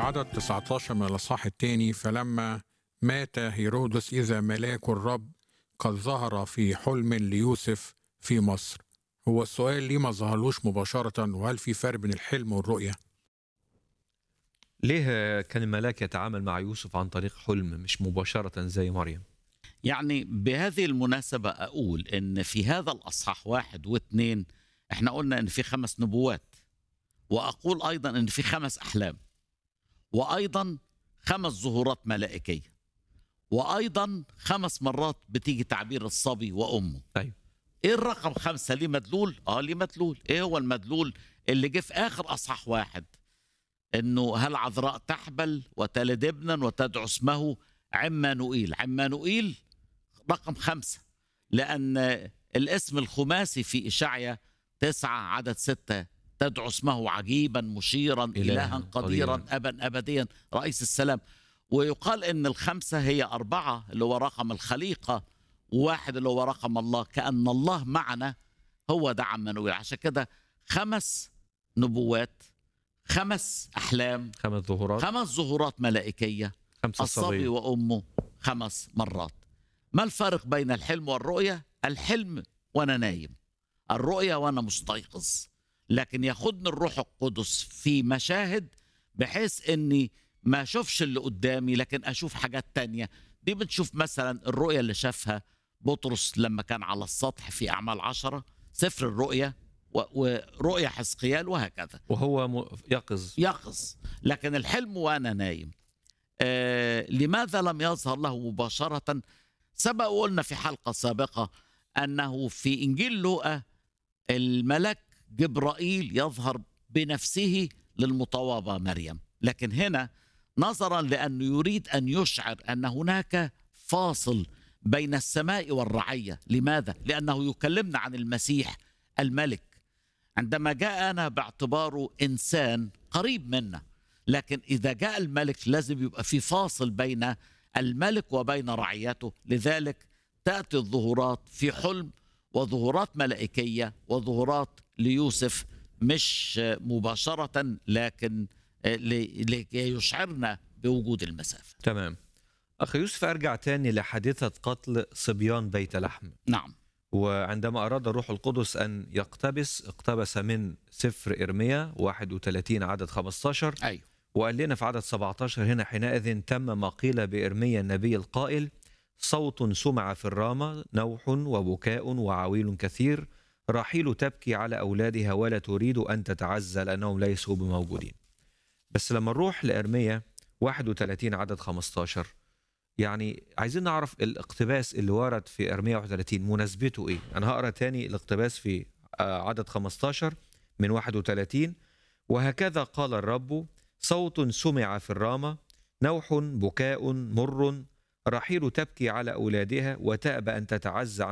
عدد 19 من الأصحاح الثاني فلما مات هيرودس إذا ملاك الرب قد ظهر في حلم ليوسف في مصر هو السؤال ليه ما ظهرلوش مباشرة وهل في فرق بين الحلم والرؤية؟ ليه كان الملاك يتعامل مع يوسف عن طريق حلم مش مباشرة زي مريم يعني بهذه المناسبة أقول إن في هذا الأصحاح واحد واثنين إحنا قلنا إن في خمس نبوات وأقول أيضا إن في خمس أحلام وأيضا خمس ظهورات ملائكية وأيضا خمس مرات بتيجي تعبير الصبي وأمه أيوة. إيه الرقم خمسة ليه مدلول؟ آه ليه مدلول إيه هو المدلول اللي جه في آخر أصحاح واحد إنه هل عذراء تحبل وتلد ابنا وتدعو اسمه عمانوئيل عمانوئيل رقم خمسة لأن الاسم الخماسي في إشعيا تسعة عدد ستة تدعو اسمه عجيبا مشيرا إلها إلها قديرا قديراً. أبا أبديا رئيس السلام ويقال إن الخمسة هي أربعة اللي هو رقم الخليقة وواحد اللي هو رقم الله كأن الله معنا هو ده عمانوئيل عشان كده خمس نبوات خمس أحلام خمس ظهورات خمس ظهورات ملائكية خمسة الصبي صبي وأمه خمس مرات ما الفرق بين الحلم والرؤية؟ الحلم وأنا نايم الرؤية وأنا مستيقظ لكن ياخدني الروح القدس في مشاهد بحيث أني ما أشوفش اللي قدامي لكن أشوف حاجات تانية دي بنشوف مثلا الرؤية اللي شافها بطرس لما كان على السطح في أعمال عشرة سفر الرؤية و- ورؤية حزقيال وهكذا وهو م- يقظ يقظ لكن الحلم وانا نايم آه لماذا لم يظهر له مباشرة سبق وقلنا في حلقة سابقة أنه في إنجيل لوقا الملك جبرائيل يظهر بنفسه للمطوبة مريم لكن هنا نظرا لأنه يريد أن يشعر أن هناك فاصل بين السماء والرعية لماذا؟ لأنه يكلمنا عن المسيح الملك عندما جاء أنا باعتباره إنسان قريب منا لكن إذا جاء الملك لازم يبقى في فاصل بين الملك وبين رعيته لذلك تأتي الظهورات في حلم وظهورات ملائكية وظهورات ليوسف مش مباشرة لكن ل- لكي يشعرنا بوجود المسافة تمام أخي يوسف أرجع تاني لحادثة قتل صبيان بيت لحم نعم وعندما أراد الروح القدس أن يقتبس اقتبس من سفر إرميا 31 عدد 15 أيوه وقال لنا في عدد 17 هنا حينئذ تم ما قيل بإرميا النبي القائل صوت سمع في الرامة نوح وبكاء وعويل كثير راحيل تبكي على أولادها ولا تريد أن تتعزى لأنهم ليسوا بموجودين بس لما نروح لإرميا 31 عدد 15 يعني عايزين نعرف الاقتباس اللي ورد في إرميا 31 مناسبته إيه أنا هقرأ تاني الاقتباس في آه، عدد 15 من 31 وهكذا قال الرب صوت سمع في الرامة نوح بكاء مر رحيل تبكي على أولادها وتأبى أن تتعزى